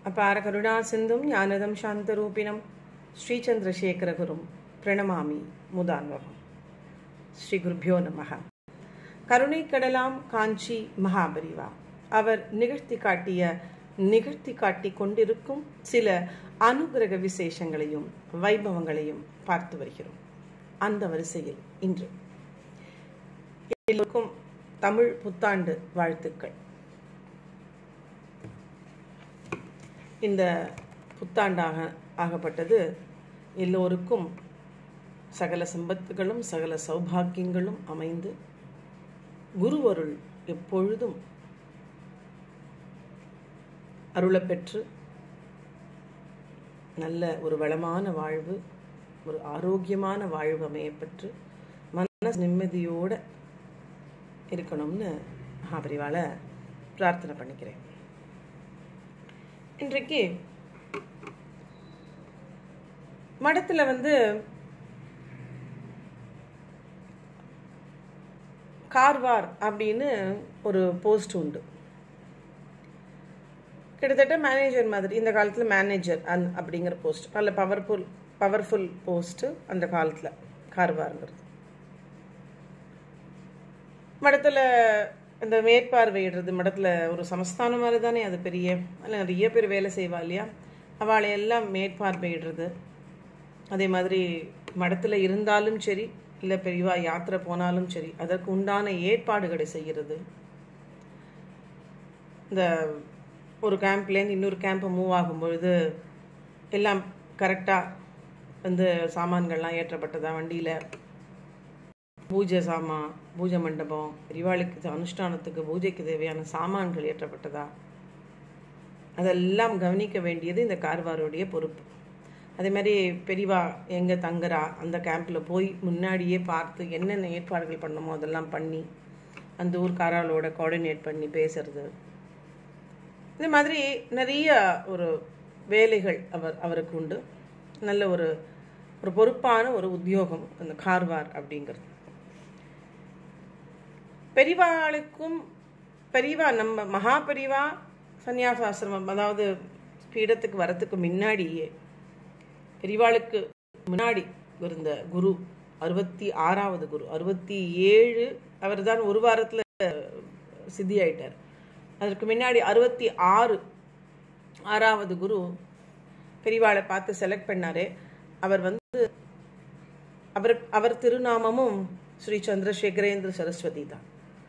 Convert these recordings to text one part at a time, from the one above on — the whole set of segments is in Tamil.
அபார கருணா சிந்தும் ஞானதம் சாந்தரூபிணம் ஸ்ரீச்சந்திரசேகரகுரும் பிரணமாமி முதான்வகம் ஸ்ரீ குருபியோ நமக கருணை கடலாம் காஞ்சி மகாபரிவா அவர் நிகழ்த்தி காட்டிய நிகழ்த்தி காட்டி கொண்டிருக்கும் சில அனுகிரக விசேஷங்களையும் வைபவங்களையும் பார்த்து வருகிறோம் அந்த வரிசையில் இன்று எல்லோருக்கும் தமிழ் புத்தாண்டு வாழ்த்துக்கள் இந்த புத்தாண்டாக ஆகப்பட்டது எல்லோருக்கும் சகல சம்பத்துகளும் சகல சௌபாக்கியங்களும் அமைந்து குருவருள் எப்பொழுதும் அருளப்பெற்று நல்ல ஒரு வளமான வாழ்வு ஒரு ஆரோக்கியமான வாழ்வு அமையப்பெற்று மன நிம்மதியோடு இருக்கணும்னு மகாபரிவால பிரார்த்தனை பண்ணிக்கிறேன் இன்றைக்கு மடத்தில் வந்து கார்வார் அப்படின்னு ஒரு போஸ்ட் உண்டு கிட்டத்தட்ட மேனேஜர் மாதிரி இந்த காலத்தில் மேனேஜர் அந் அப்படிங்கிற போஸ்ட் நல்ல பவர்ஃபுல் பவர்ஃபுல் போஸ்ட்டு அந்த காலத்தில் கார்வாருங்கிறது மடத்தில் இந்த மேற்பார்வையிடுறது மடத்தில் ஒரு சமஸ்தானம் மாதிரி தானே அது பெரிய அதில் நிறைய பேர் வேலை செய்வா இல்லையா அவளை எல்லாம் மேற்பார்வையிடுறது அதே மாதிரி மடத்தில் இருந்தாலும் சரி இல்லை பெரியவா யாத்திரை போனாலும் சரி அதற்கு உண்டான ஏற்பாடுகளை செய்கிறது இந்த ஒரு கேம்ப்லேருந்து இன்னொரு கேம்ப் மூவ் ஆகும்பொழுது எல்லாம் கரெக்டாக வந்து சாமான்கள்லாம் ஏற்றப்பட்டதா வண்டியில் பூஜை சாமான் பூஜை மண்டபம் பெரிவாளுக்கு அனுஷ்டானத்துக்கு பூஜைக்கு தேவையான சாமான்கள் ஏற்றப்பட்டதா அதெல்லாம் கவனிக்க வேண்டியது இந்த கார்வாருடைய பொறுப்பு அதே மாதிரி பெரிவா எங்கே தங்குறா அந்த கேம்பில் போய் முன்னாடியே பார்த்து என்னென்ன ஏற்பாடுகள் பண்ணணுமோ அதெல்லாம் பண்ணி அந்த ஊர் காராளோட கோஆர்டினேட் பண்ணி பேசுறது இந்த மாதிரி நிறைய ஒரு வேலைகள் அவர் அவருக்கு உண்டு நல்ல ஒரு ஒரு பொறுப்பான ஒரு உத்தியோகம் அந்த கார்வார் அப்படிங்கிறது பெரிவாளுக்கும் பெரிவா நம்ம மகா பெரிவா சன்னியாசாசிரமம் அதாவது பீடத்துக்கு வரத்துக்கு முன்னாடியே பெரிவாளுக்கு முன்னாடி இருந்த குரு அறுபத்தி ஆறாவது குரு அறுபத்தி ஏழு அவர் தான் ஒரு வாரத்தில் சித்தி ஆயிட்டார் அதற்கு முன்னாடி அறுபத்தி ஆறு ஆறாவது குரு பெரிவாளை பார்த்து செலக்ட் பண்ணாரு அவர் வந்து அவர் அவர் திருநாமமும் ஸ்ரீ சந்திரசேகரேந்திர சரஸ்வதி தான்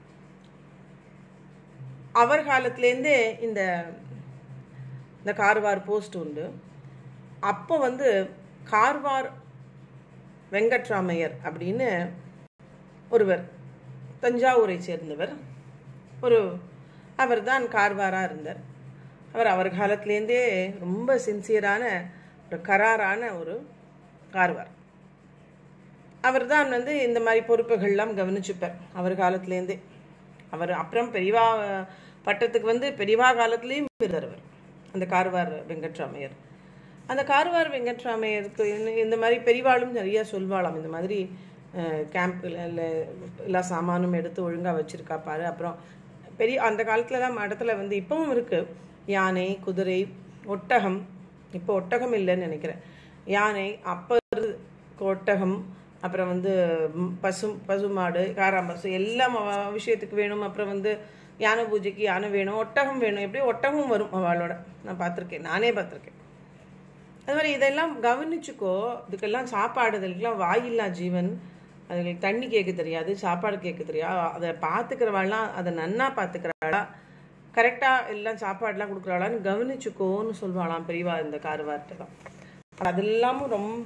அவர் காலத்திலேருந்தே இந்த இந்த கார்வார் போஸ்ட் உண்டு அப்போ வந்து கார்வார் வெங்கட்ராமையர் அப்படின்னு ஒருவர் தஞ்சாவூரை சேர்ந்தவர் ஒரு அவர் தான் கார்வாராக இருந்தார் அவர் அவர் காலத்துலேருந்தே ரொம்ப சின்சியரான ஒரு கராரான ஒரு கார்வார் அவர் தான் வந்து இந்த மாதிரி பொறுப்புகள்லாம் கவனிச்சுப்பார் அவர் காலத்துலேருந்தே அவர் அப்புறம் பெரியவா பட்டத்துக்கு வந்து பெரியவா காலத்துலேயும் இருந்தார் அவர் அந்த கார்வார் வெங்கட்ராமையர் அந்த கார்வார் வெங்கட்ராமையருக்கு இந்த மாதிரி பெரியவாளும் நிறைய சொல்வாளாம் இந்த மாதிரி கேம்பில் எல்லா சாமானும் எடுத்து ஒழுங்காக வச்சுருக்கா பாரு அப்புறம் பெரிய அந்த காலத்துலலாம் இடத்துல வந்து இப்பவும் இருக்குது யானை குதிரை ஒட்டகம் இப்போ ஒட்டகம் இல்லைன்னு நினைக்கிறேன் யானை அப்பர் ஒட்டகம் அப்புறம் வந்து பசு பசுமாடு காராம்பசு எல்லாம் விஷயத்துக்கு வேணும் அப்புறம் வந்து யானை பூஜைக்கு யானை வேணும் ஒட்டகம் வேணும் எப்படியும் ஒட்டகம் வரும் அவளோட நான் பார்த்துருக்கேன் நானே பார்த்துருக்கேன் அது மாதிரி இதெல்லாம் கவனிச்சுக்கோ இதுக்கெல்லாம் சாப்பாடு இதுக்கெல்லாம் வாயில்லா ஜீவன் அதுங்களுக்கு தண்ணி கேட்க தெரியாது சாப்பாடு கேட்க தெரியாது அதை பார்த்துக்கிறவாள்லாம் அதை நன்னா பார்த்துக்கிறாளா கரெக்டாக எல்லாம் சாப்பாடுலாம் கொடுக்குறாளான்னு கவனிச்சுக்கோன்னு சொல்வாளாம் பெரியவா இந்த கார்வார்கிட்ட தான் அதெல்லாமும் ரொம்ப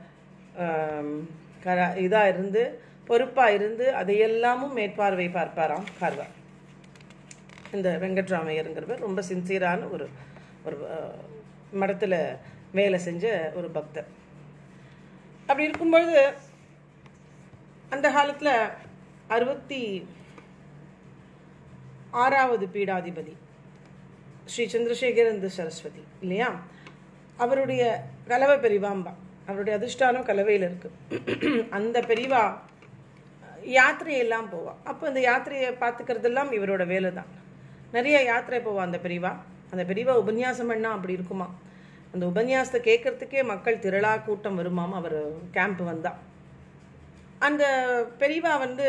கர இதாக இருந்து பொறுப்பாக இருந்து அதையெல்லாமும் மேற்பார்வை பார்ப்பாராம் கார்வார் இந்த வெங்கட்ராமையருங்கிறவர் ரொம்ப சின்சியரான ஒரு ஒரு மடத்தில் வேலை செஞ்ச ஒரு பக்தர் அப்படி இருக்கும்பொழுது அந்த காலத்தில் அறுபத்தி ஆறாவது பீடாதிபதி ஸ்ரீ சந்திரசேகரந்த சரஸ்வதி இல்லையா அவருடைய கலவை பெரிவாம்பா அவருடைய அதிர்ஷ்டானம் கலவையில் இருக்கு அந்த பெரிவா யாத்திரையெல்லாம் போவா அப்போ இந்த யாத்திரையை பார்த்துக்கிறதெல்லாம் இவரோட வேலை தான் நிறைய யாத்திரை போவா அந்த பெரியவா அந்த பெரியவா உபன்யாசம் பண்ணா அப்படி இருக்குமா அந்த உபன்யாசத்தை கேட்கறதுக்கே மக்கள் திரளா கூட்டம் வருமாம் அவர் கேம்ப் வந்தா அந்த பெரியவா வந்து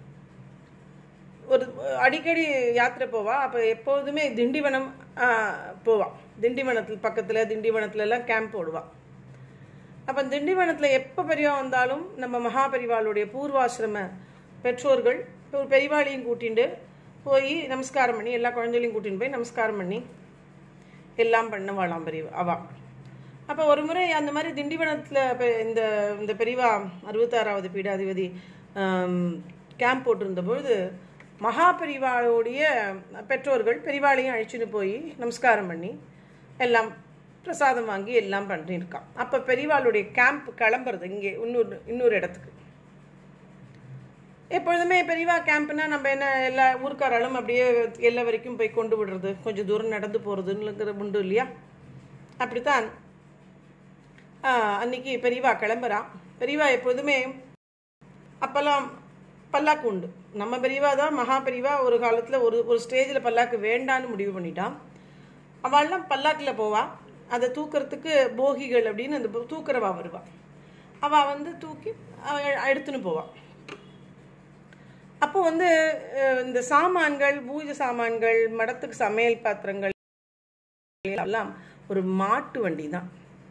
ஒரு அடிக்கடி யாத்திரை போவா அப்போ எப்போதுமே திண்டிவனம் ஆ, போவா திண்டிவனத்தில் பக்கத்தில் திண்டிவனத்துல எல்லாம் கேம்ப் போடுவா அப்போ திண்டிவனத்தில் எப்போ பெரியவா வந்தாலும் நம்ம மகா பெரிவாளுடைய பூர்வாசிரம பெற்றோர்கள் ஒரு பெரியவாளையும் கூட்டிட்டு போய் நமஸ்காரம் பண்ணி எல்லா குழந்தைகளையும் கூட்டிட்டு போய் நமஸ்காரம் பண்ணி எல்லாம் பண்ணவாளாம் பெரியவா அவா அப்போ ஒரு முறை அந்த மாதிரி திண்டிவனத்தில் இந்த இந்த பெரியவா அறுபத்தாறாவது பீடாதிபதி கேம்ப் போட்டிருந்த பொழுது மகா பெரிவாளுடைய பெற்றோர்கள் பெரிவாளையும் அழைச்சிட்டு போய் நமஸ்காரம் பண்ணி எல்லாம் பிரசாதம் வாங்கி எல்லாம் பண்ணியிருக்கான் அப்போ பெரிவாளுடைய கேம்ப் கிளம்புறது இங்கே இன்னொரு இன்னொரு இடத்துக்கு எப்பொழுதுமே பெரியவா கேம்ப்னா நம்ம என்ன எல்லா ஊர்க்காராலும் அப்படியே எல்லா வரைக்கும் போய் கொண்டு விடுறது கொஞ்சம் தூரம் நடந்து போகிறதுங்கிற உண்டு இல்லையா அப்படித்தான் ஆஹ், அன்னைக்கு பெரியவா கிளம்புறா பெரியவா எப்போதுமே அப்போல்லாம் பல்லாக்கு உண்டு நம்ம பெரியவா தான் மகா பெரியவா ஒரு காலத்தில் ஒரு ஒரு ஸ்டேஜில் பல்லாக்கு வேண்டான்னு முடிவு பண்ணிட்டான் அவள்லாம் பல்லாக்கில் போவா அதை தூக்கிறதுக்கு போகிகள் அப்படின்னு அந்த தூக்கிறவா வருவா அவள் வந்து தூக்கி அவ எடுத்துன்னு போவா அப்போ வந்து அஹ், இந்த சாமான்கள் பூஜை சாமான்கள் மடத்துக்கு சமையல் பாத்திரங்கள் எல்லாம் ஒரு மாட்டு வண்டி தான்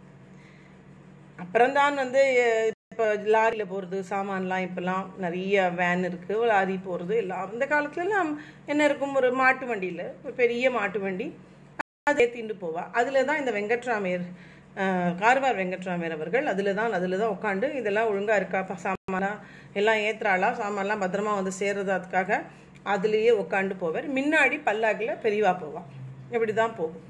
அப்புறம்தான் வந்து அஹ், இப்போ லாரியில் போகிறது சாமான்லாம் இப்போல்லாம் நிறைய வேன் இருக்குது லாரி போகிறது எல்லாம் இந்த காலத்துலலாம் என்ன இருக்கும் ஒரு மாட்டு வண்டியில் ஒரு பெரிய மாட்டு வண்டி அதை ஏற்றிட்டு போவா அதில் தான் இந்த வெங்கட்ராமையர் அஹ், கார்வார் வெங்கட்ராமையர் அவர்கள் அதில் தான் அதில் தான் உட்காந்து இதெல்லாம் ஒழுங்காக இருக்கா ப- சாமானா எல்லாம் ஏத்துறாளா சாமான்லாம் பத்திரமா வந்து சேர்றதுக்காக அதுலேயே உட்காந்து போவார் முன்னாடி பல்லாக்கில் பெரியவா போவா இப்படி தான் போகும்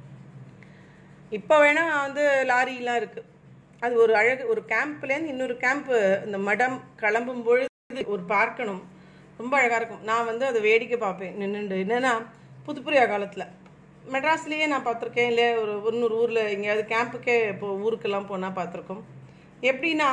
இப்போ வேணா வந்து லாரிலாம் இருக்கு அது ஒரு அழகு ஒரு கேம்ப்லேருந்து இன்னொரு கேம்ப் இந்த மடம் கிளம்பும் பொழுது ஒரு பார்க்கணும் ரொம்ப அழகாக இருக்கும் நான் வந்து அதை வேடிக்கை பார்ப்பேன் நின்றுண்டு என்னன்னா புதுப்புரியா காலத்தில் மெட்ராஸ்லேயே நான் பார்த்துருக்கேன் இல்லை ஒரு இன்னொரு ஊரில் எங்கேயாவது கேம்புக்கே இப்போ ஊருக்கெல்லாம் போனால் பார்த்துருக்கோம் எப்படின்னா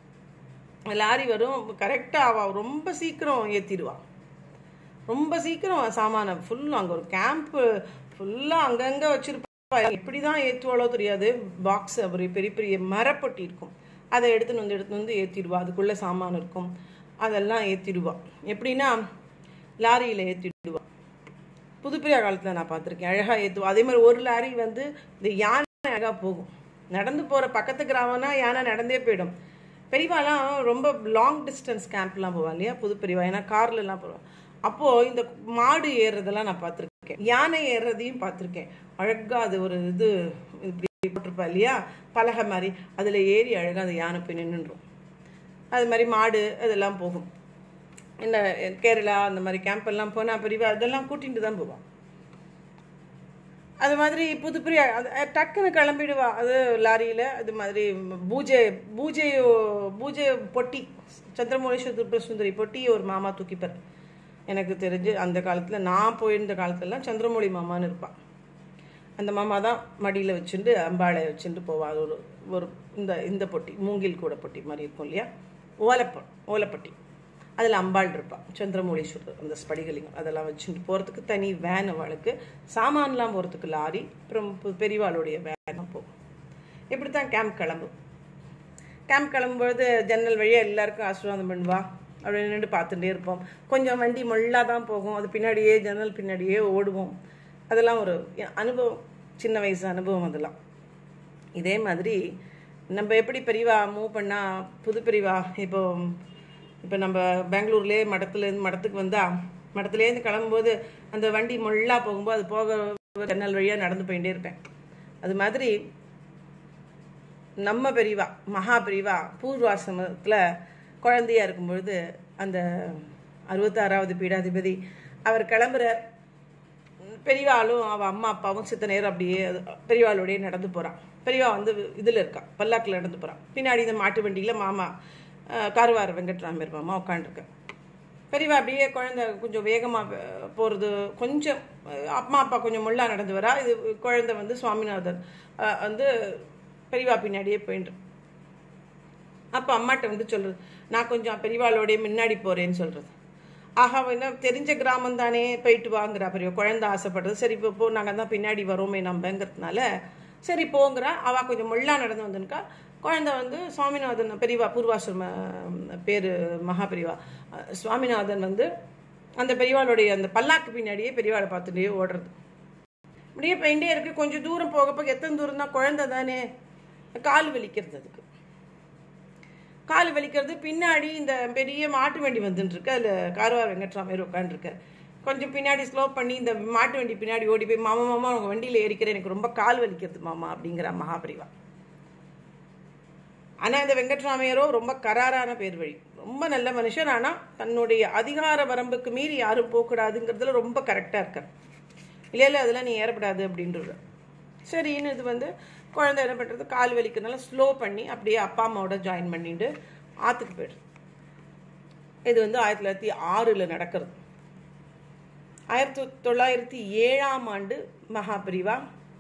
லாரி வரும் கரெக்டாக அவள் ரொம்ப சீக்கிரம் ஏற்றிடுவா ரொம்ப சீக்கிரம் சாமானை ஃபுல்லாக அங்கே ஒரு கேம்ப்பு ஃபுல்லாக அங்கங்கே வச்சிருப்பா எப்படி தான் ஏற்றுவாளோ தெரியாது பாக்ஸ் ஒரு பெரிய பெரிய மரப்பொட்டி இருக்கும் அதை எடுத்துன்னு வந்து எடுத்துன்னு வந்து ஏற்றிடுவா அதுக்குள்ளே சாமான் இருக்கும் அதெல்லாம் ஏற்றிடுவா எப்படின்னா லாரியில் ஏற்றிடுவா புதுப்பிரியா காலத்தில் நான் பார்த்துருக்கேன் அழகாக ஏற்றுவா அதே மாதிரி ஒரு லாரி வந்து இந்த யானை அழகாக போகும் நடந்து போகிற பக்கத்து கிராமம்னா யானை நடந்தே போயிடும் பெரியவாலாம் ரொம்ப லாங் டிஸ்டன்ஸ் கேம்ப்லாம் போவா இல்லையா புது பெரியவா ஏன்னா கார்லலாம் போவா அப்போது இந்த மாடு ஏறுறதெல்லாம் நான் பார்த்துருக்கேன் யானை ஏறுறதையும் பார்த்துருக்கேன் அழகாக அது ஒரு இது இப்படி போட்டிருப்பா இல்லையா பலகை மாதிரி அதில் ஏறி அழகாக அந்த யானை போய் நின்றுடும் அது மாதிரி மாடு அதெல்லாம் போகும் இந்த கேரளா அந்த மாதிரி கேம்ப் எல்லாம் போனால் பெரியவா அதெல்லாம் கூட்டிகிட்டு தான் போவான் அது மாதிரி புதுப்பிரியா அது அஹ், டக்குன்னு கிளம்பிடுவா அது லாரியில் அது மாதிரி பூஜை பூஜை பூஜை பொட்டி சந்திரமௌலீஸ்வர திருப்ப சுந்தரி பொட்டி ஒரு மாமா தூக்கிப்பார் எனக்கு தெரிஞ்சு அந்த காலத்தில் நான் போயிருந்த காலத்துலலாம் சந்திரமௌழி மாமான்னு இருப்பான் அந்த மாமா தான் மடியில் வச்சுட்டு அம்பாளை வச்சுட்டு போவா அது ஒரு ஒரு இந்த இந்த பொட்டி மூங்கில் கூட பொட்டி மாதிரி இருக்கும் இல்லையா ஓலைப்ப ஓலைப்பட்டி அதில் அம்பாள் இருப்பாள் சந்திரமௌலீஸ்வரர் அந்த ஸ்படிகலிங்கம் அதெல்லாம் வச்சுட்டு போகிறதுக்கு தனி வேன் அவளுக்கு சாமான்லாம் போகிறதுக்கு லாரி அப்புறம் பு- பெரியவாளுடைய வேன் போகும் இப்படி தான் கேம்ப் கிளம்பும் கேம்ப் கிளம்பும்பொழுது ஜன்னல் வழியாக எல்லாருக்கும் ஆசீர்வாதம் பண்ணுவா அப்படின்னு நின்று பார்த்துட்டே இருப்போம் கொஞ்சம் வண்டி மொள்ளா தான் போகும் அது பின்னாடியே ஜன்னல் பின்னாடியே ஓடுவோம் அதெல்லாம் ஒரு அனுபவம் சின்ன வயசு அனுபவம் அதெல்லாம் இதே மாதிரி நம்ம எப்படி பெரியவா மூவ் பண்ணால் புது பெரியவா இப்போ இப்போ நம்ம பெங்களூர்லேயே மடத்துலேருந்து மடத்துக்கு வந்தா மடத்துலேருந்து கிளம்பும்போது அந்த வண்டி முள்ளா போகும்போது அது போக ஜன்னல் வழியாக நடந்து போயிட்டே இருப்பேன் அது மாதிரி நம்ம பெரியவா மகா பெரியவா பூர்வாசிரமத்தில் குழந்தையா இருக்கும் பொழுது அந்த அறுபத்தாறாவது பீடாதிபதி அவர் கிளம்புறார் பெரியவாளும் அவள் அம்மா அப்பாவும் சித்த நேரம் அப்படியே அது- பெரியவாளோடயே நடந்து போகிறான் பெரியவா வந்து இதில் இருக்கா பல்லாக்கில் நடந்து போகிறான் பின்னாடி இந்த மாட்டு வண்டியில் மாமா அஹ், கார்வார் வெங்கட்ராமர் மாமா உட்காந்துருக்க பெரியவா அப்படியே குழந்தை கொஞ்சம் வேகமாக போகிறது கொஞ்சம் அஹ், அம்மா அப்பா கொஞ்சம் முள்ளா நடந்து வரா இது குழந்தை வந்து சுவாமிநாதன் அஹ், வந்து பெரியவா பின்னாடியே போயிட்டு அப்போ அம்மாட்ட வந்து சொல்கிறது நான் கொஞ்சம் பெரியவாளோடைய முன்னாடி போகிறேன்னு சொல்கிறது ஆஹா என்ன தெரிஞ்ச கிராமம் தானே போயிட்டு வாங்குறா பெரிய குழந்தை ஆசைப்படுறது சரி இப்போ போ நாங்கள் தான் பின்னாடி வரோமே நம்பங்கிறதுனால சரி போங்கிறா அவள் கொஞ்சம் முள்ளா நடந்து வந்துருக்கா குழந்தை வந்து சுவாமிநாதன் பெரியவா பூர்வாசிரம பேர் மகா பெரியவா அஹ் சுவாமிநாதன் வந்து அந்த பெரியவாளுடைய அந்த பல்லாக்கு பின்னாடியே பெரியவாளை பார்த்துட்டே ஓடுறது இப்படியே போயிட்டே இருக்கு கொஞ்சம் தூரம் போக போக எத்தனை தூரம் தான் குழந்தை தானே கால் வலிக்கிறது அதுக்கு கால் வலிக்கிறது பின்னாடி இந்த பெரிய மாட்டு வண்டி வந்துட்டு இருக்கு அதில் காரவார் வெங்கட்ராமையர் உட்காந்துருக்கு கொஞ்சம் பின்னாடி ஸ்லோ பண்ணி இந்த மாட்டு வண்டி பின்னாடி ஓடி போய் மாமா மாமா உங்கள் வண்டியில் ஏறிக்கிறேன் எனக்கு ரொம்ப கால் வலிக்கிறது மாமா அப்படிங்கிற மகாபிரிவா ஆனால் இந்த வெங்கட்ராமையரோ ரொம்ப கராரான பேர் வழி ரொம்ப நல்ல மனுஷன் ஆனால் தன்னுடைய அதிகார வரம்புக்கு மீறி யாரும் போகக்கூடாதுங்கிறதுல ரொம்ப கரெக்டாக இருக்கார் இல்லை இல்லை அதெல்லாம் நீ ஏறப்படாது அப்படின்றது சரின்னு இது வந்து குழந்தை என்ன பண்ணுறது கால் வலிக்கிறதுனால ஸ்லோ பண்ணி அப்படியே அப்பா அம்மாவோட ஜாயின் பண்ணிட்டு ஆற்றுக்கு போய்டுது இது வந்து ஆயிரத்தி தொள்ளாயிரத்தி ஆறில் நடக்கிறது ஆயிரத்தி தொள்ளாயிரத்தி ஏழாம் ஆண்டு மகாபிரிவா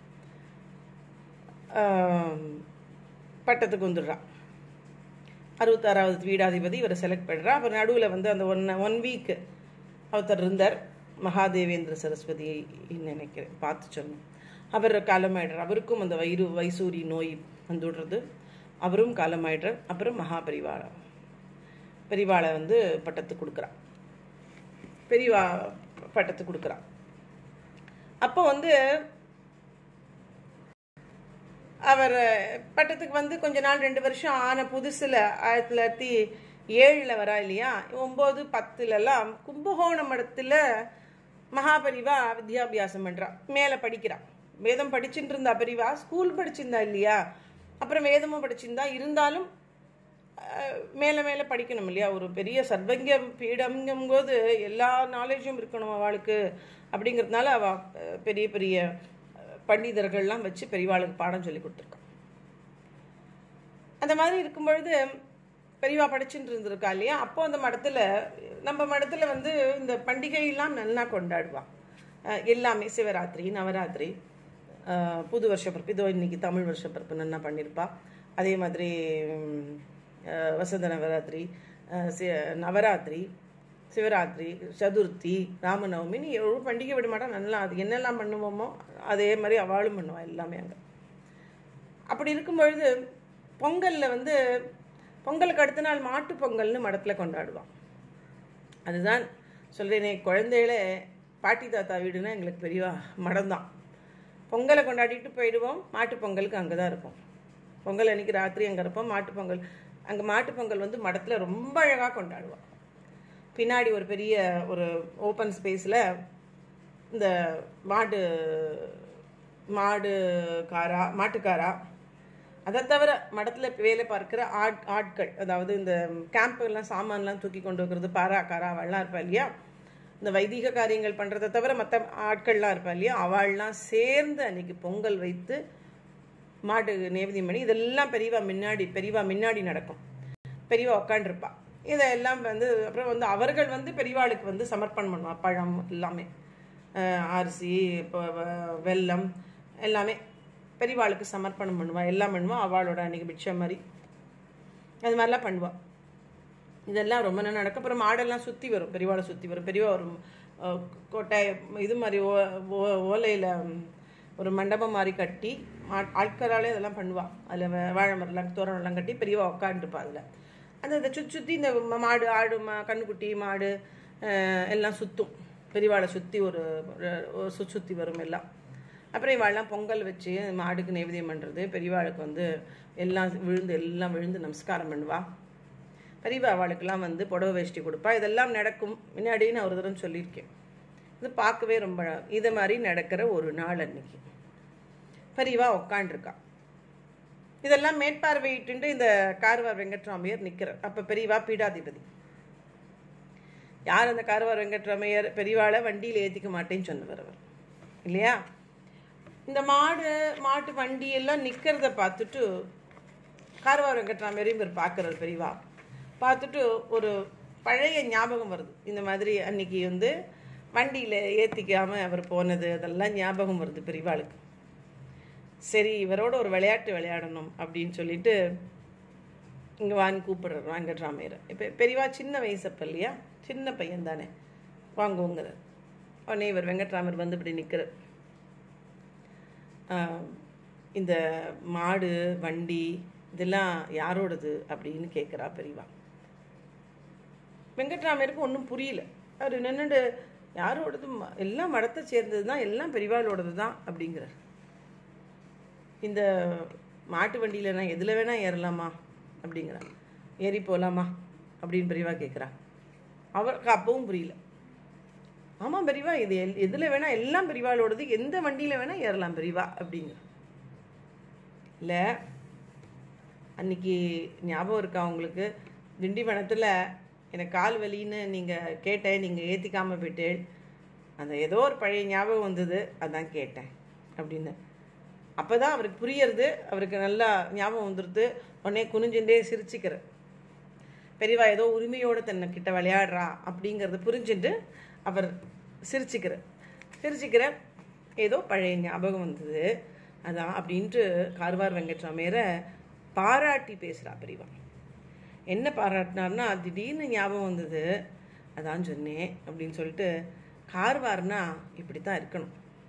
பட்டத்துக்கு வந்துடுறா அறுபத்தாறாவது வீடாதிபதி இவரை செலக்ட் பண்ணுறா அப்புறம் நடுவில் வந்து அந்த ஒன் ஒன் வீக் ஒருத்தர் இருந்தார் மகாதேவேந்திர சரஸ்வதி நினைக்கிறேன் பார்த்து சொன்னேன் அவர் காலமாயிடுறார் அவருக்கும் அந்த வயிறு வைசூரி நோய் வந்துடுறது அவரும் காலமாயிடுறார் அப்புறம் மகாபரிவாளை பெரிவாளை வந்து பட்டத்துக்கு கொடுக்குறா பெரியவா பட்டத்துக்கு கொடுக்குறா அப்போ வந்து அவர் பட்டத்துக்கு வந்து கொஞ்ச நாள் ரெண்டு வருஷம் ஆன புதுசில் ஆயிரத்தி தொள்ளாயிரத்தி ஏழில் வரா இல்லையா ஒம்பது பத்துலலாம் கும்பகோணம் மடத்தில் மகாபரிவா வித்யாபியாசம் பண்ணுறா மேலே படிக்கிறா வேதம் படிச்சுட்டு இருந்தா பெரியவா ஸ்கூல் படிச்சிருந்தா இல்லையா அப்புறம் வேதமும் படிச்சிருந்தா இருந்தாலும் மேலே மேலே படிக்கணும் இல்லையா ஒரு பெரிய சர்வங்கியம் பீடம்ங்கும் போது எல்லா நாலேஜும் இருக்கணும் அவளுக்கு அப்படிங்கிறதுனால அவள் பெரிய பெரிய பண்டிதர்கள்லாம் வச்சு பெரியவாளுக்கு பாடம் சொல்லி கொடுத்துருக்கான் அந்த மாதிரி இருக்கும் பொழுது பெரியவா படிச்சுட்டு இருந்திருக்கா இல்லையா அப்போ அந்த மடத்தில் நம்ம மடத்தில் வந்து இந்த பண்டிகையெல்லாம் நல்லா கொண்டாடுவான் எல்லாமே சிவராத்திரி நவராத்திரி புது வருஷ பிறப்பு இதோ இன்னைக்கு தமிழ் வருஷ பிறப்பு நல்லா பண்ணியிருப்பா அதே மாதிரி வசந்த நவராத்திரி நவராத்திரி சிவராத்திரி சதுர்த்தி ராமநவமின்னு எவ்வளோ பண்டிகை விட மாட்டோம் நல்லா அது என்னெல்லாம் பண்ணுவோமோ அதே மாதிரி அவளும் பண்ணுவாள் எல்லாமே அங்கே அப்படி இருக்கும் பொழுது பொங்கலில் வந்து பொங்கலுக்கு அடுத்த நாள் மாட்டு பொங்கல்னு மடத்தில் கொண்டாடுவான் அதுதான் சொல்கிறேனே குழந்தைகளே பாட்டி தாத்தா வீடுனா எங்களுக்கு பெரிய மடம் தான் பொங்கலை கொண்டாடிட்டு போயிடுவோம் மாட்டு பொங்கலுக்கு அங்கே தான் இருப்போம் பொங்கல் அன்றைக்கி ராத்திரி அங்கே இருப்போம் மாட்டு பொங்கல் அங்கே மாட்டு பொங்கல் வந்து மடத்தில் ரொம்ப அழகாக கொண்டாடுவோம் பின்னாடி ஒரு பெரிய ஒரு ஓப்பன் ஸ்பேஸில் இந்த மாடு மாடு காரா மாட்டுக்காரா அதை தவிர மடத்தில் வேலை பார்க்குற ஆட் ஆட்கள் அதாவது இந்த கேம்பெல்லாம் சாமான்லாம் தூக்கி கொண்டு வைக்கிறது பாரா காரா அவள்லாம் இருப்பா இல்லையா இந்த வைதிக காரியங்கள் பண்ணுறதை தவிர மற்ற ஆட்கள்லாம் இருப்பா இல்லையா அவள்லாம் சேர்ந்து அன்னைக்கு பொங்கல் வைத்து மாட்டு நேவதியம் பண்ணி இதெல்லாம் பெரியவா முன்னாடி பெரியவா முன்னாடி நடக்கும் பெரியவா உட்காண்டிருப்பா இதெல்லாம் வந்து அப்புறம் வந்து அவர்கள் வந்து பெரியவாளுக்கு வந்து சமர்ப்பணம் பண்ணுவா பழம் எல்லாமே அரிசி இப்போ வெல்லம் எல்லாமே பெரியவாளுக்கு சமர்ப்பணம் பண்ணுவா எல்லாம் பண்ணுவா அவளோட அன்றைக்கி பிட்சை மாதிரி அது மாதிரிலாம் பண்ணுவாள் இதெல்லாம் ரொம்ப நேரம் நடக்கும் அப்புறம் மாடெல்லாம் சுற்றி வரும் பெரியவாளை சுற்றி வரும் பெரியவா ஒரு கோட்டை இது மாதிரி ஓ ஓலையில் ஒரு மண்டபம் மாதிரி கட்டி ஆட்களாலே அதெல்லாம் பண்ணுவாள் அதில் வாழை மரம்லாம் தோரணம்லாம் கட்டி பெரியவா உட்காந்துருப்பா அதில் அந்த இதை சுற்றி சுற்றி இந்த மாடு ஆடு மா கண்ணுக்குட்டி மாடு எல்லாம் சுற்றும் பெரியவாளை சுற்றி ஒரு சுற்றி சுற்றி வரும் எல்லாம் அப்புறம் இவாள்லாம் பொங்கல் வச்சு மாடுக்கு நைவேத்தியம் பண்ணுறது பெரியவாளுக்கு வந்து எல்லாம் விழுந்து எல்லாம் விழுந்து நமஸ்காரம் பண்ணுவா பெரியவா அவளுக்கெல்லாம் வந்து புடவை வேஷ்டி கொடுப்பா இதெல்லாம் நடக்கும் முன்னாடி நான் ஒரு தடவை சொல்லியிருக்கேன் இது பார்க்கவே ரொம்ப இதை மாதிரி நடக்கிற ஒரு நாள் அன்னைக்கு பெரியவா உக்காண்டிருக்கா இதெல்லாம் மேற்பார்வையிட்டு இந்த கார்வார் வெங்கட்ராமையர் நிற்கிறார் அப்போ பெரியவா பீடாதிபதி யார் அந்த கார்வார் வெங்கட்ராமையர் பெரியவாளை வண்டியில் ஏற்றிக்க மாட்டேன்னு சொன்னவர் அவர் இல்லையா இந்த மாடு மாட்டு வண்டி எல்லாம் நிற்கிறத பார்த்துட்டு கார்வார் வெங்கட்ராமையரையும் இவர் பார்க்குறாரு பெரியவா பார்த்துட்டு ஒரு பழைய ஞாபகம் வருது இந்த மாதிரி அன்னைக்கு வந்து வண்டியில் ஏற்றிக்காமல் அவர் போனது அதெல்லாம் ஞாபகம் வருது பெரியவாளுக்கு சரி இவரோட ஒரு விளையாட்டு விளையாடணும் அப்படின்னு சொல்லிட்டு இங்கே வாங்கி கூப்பிடுறாரு வெங்கட்ராமையரை இப்போ பெரியவா சின்ன வயசு அப்போ இல்லையா சின்ன பையன் தானே வாங்குவோங்கிறார் உடனே இவர் வெங்கட்ராமர் வந்து இப்படி நிற்கிறார் இந்த மாடு வண்டி இதெல்லாம் யாரோடது அப்படின்னு கேட்குறா பெரியவா வெங்கட்ராமருக்கு ஒன்றும் புரியல அவர் நின்றுட்டு யாரோடது ம- எல்லாம் மடத்தை சேர்ந்தது தான் எல்லாம் பெரியவாளோடது தான் அப்படிங்கிறார் இந்த மாட்டு வண்டியில் நான் எதில் வேணால் ஏறலாமா அப்படிங்கிறான் ஏறி போகலாமா அப்படின்னு பெரியவா கேட்குறா அவருக்கு அப்பவும் புரியல ஆமாம் பெரியவா இது எல் எதில் வேணால் எல்லாம் பெரியவாளோடது எந்த வண்டியில் வேணால் ஏறலாம் பெரியவா அப்படிங்கிற இல்லை அன்னைக்கு ஞாபகம் இருக்கா உங்களுக்கு திண்டிவனத்தில் எனக்கு கால் வலின்னு நீங்கள் கேட்டேன் நீங்கள் ஏற்றிக்காமல் போயிட்டேன் அந்த ஏதோ ஒரு பழைய ஞாபகம் வந்தது அதான் கேட்டேன் அப்படின்னு அப்போ தான் அவருக்கு புரியறது அவருக்கு நல்லா ஞாபகம் வந்துடுது உடனே குனிஞ்சுட்டே சிரிச்சுக்கிற பெரியவா ஏதோ உரிமையோடு தன்னை கிட்ட விளையாடுறா அப்படிங்கிறத புரிஞ்சுட்டு அவர் சிரிச்சுக்கிற சிரிச்சுக்கிற ஏதோ பழைய ஞாபகம் வந்தது அதான் அப்படின்ட்டு கார்வார் வெங்கட்ராமையரை பாராட்டி பேசுகிறா பெரியவா என்ன பாராட்டினார்னா திடீர்னு ஞாபகம் வந்தது அதான் சொன்னேன் அப்படின்னு சொல்லிட்டு கார்வார்னா இப்படி தான் இருக்கணும்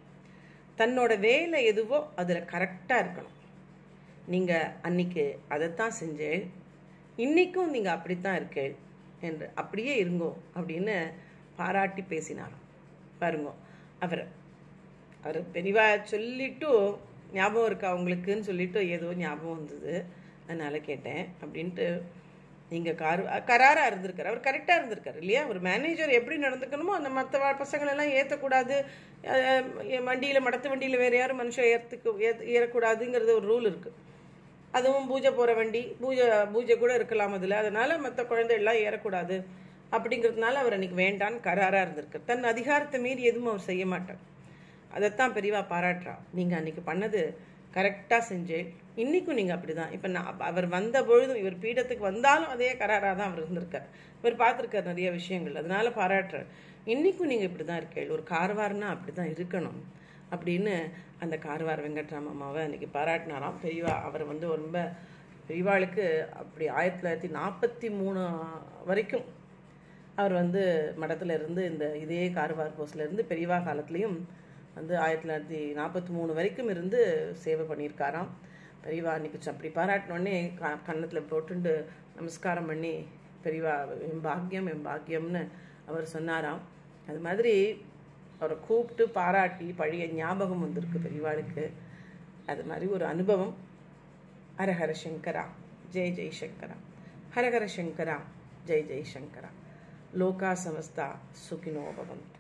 தன்னோட வேலை எதுவோ அதில் கரெக்டாக இருக்கணும் நீங்கள் அன்னைக்கு அதைத்தான் செஞ்சேன் இன்னைக்கும் நீங்கள் அப்படித்தான் இருக்கேள் என்று அப்படியே இருங்கோ அப்படின்னு பாராட்டி பேசினாராம் பாருங்க அவர் அவர் பெரியவா சொல்லிட்டு ஞாபகம் இருக்கா அவங்களுக்குன்னு சொல்லிட்டு ஏதோ ஞாபகம் வந்தது அதனால கேட்டேன் அப்படின்ட்டு நீங்கள் கார் கராராக இருந்திருக்காரு அவர் கரெக்டாக இருந்திருக்காரு இல்லையா ஒரு மேனேஜர் எப்படி நடந்துக்கணுமோ அந்த மற்ற பசங்களெல்லாம் ஏற்றக்கூடாது வண்டியில் மடத்து வண்டியில் வேறு யாரும் மனுஷன் ஏற்றுக்கு ஏறக்கூடாதுங்கிறது ஒரு ரூல் இருக்குது அதுவும் பூஜை போகிற வண்டி பூஜை பூஜை கூட இருக்கலாம் அதில் அதனால் மற்ற குழந்தைகள்லாம் ஏறக்கூடாது அப்படிங்கிறதுனால அவர் அன்னைக்கு வேண்டான்னு கராராக இருந்திருக்கார் தன் அதிகாரத்தை மீறி எதுவும் அவர் செய்ய மாட்டார் அதைத்தான் பெரியவா பாராட்டுறா நீங்கள் அன்னைக்கு பண்ணது கரெக்டாக செஞ்சேன் இன்றைக்கும் நீங்கள் அப்படி தான் இப்போ நான் அவர் வந்த பொழுதும் இவர் பீடத்துக்கு வந்தாலும் அதே கராராக தான் அவர் இருந்திருக்கார் இவர் பார்த்துருக்கார் நிறைய விஷயங்கள் அதனால பாராட்டுறார் இன்றைக்கும் நீங்கள் இப்படி தான் இருக்கீள் ஒரு கார்வார்னா அப்படி தான் இருக்கணும் அப்படின்னு அந்த கார்வார் வெங்கட்ராம அம்மாவை அன்றைக்கி பாராட்டினாராம் பெரியவா அவர் வந்து ரொம்ப பெரியவாளுக்கு அப்படி ஆயிரத்தி தொள்ளாயிரத்தி நாற்பத்தி மூணு வரைக்கும் அவர் வந்து மடத்துல இருந்து இந்த இதே கார்வார் போஸ்ட்ல இருந்து பெரியவா காலத்துலேயும் வந்து ஆயிரத்தி தொள்ளாயிரத்தி நாற்பத்தி மூணு வரைக்கும் இருந்து சேவை பண்ணியிருக்காராம் பெரியவா அன்னைக்கு அப்படி பாராட்டினோடனே க கன்னத்தில் போட்டுண்டு நமஸ்காரம் பண்ணி பெரியவா என் பாக்கியம் என் பாக்கியம்னு அவர் சொன்னாராம் அது மாதிரி அவரை கூப்பிட்டு பாராட்டி பழைய ஞாபகம் வந்திருக்கு பெரியவாளுக்கு அது மாதிரி ஒரு அனுபவம் ஹரஹர சங்கரா ஜெய் ஜெய் சங்கரா ஹரஹர சங்கரா ஜெய் ஜெய் சங்கரா லோகா சமஸ்தா சுகினோ பவந்து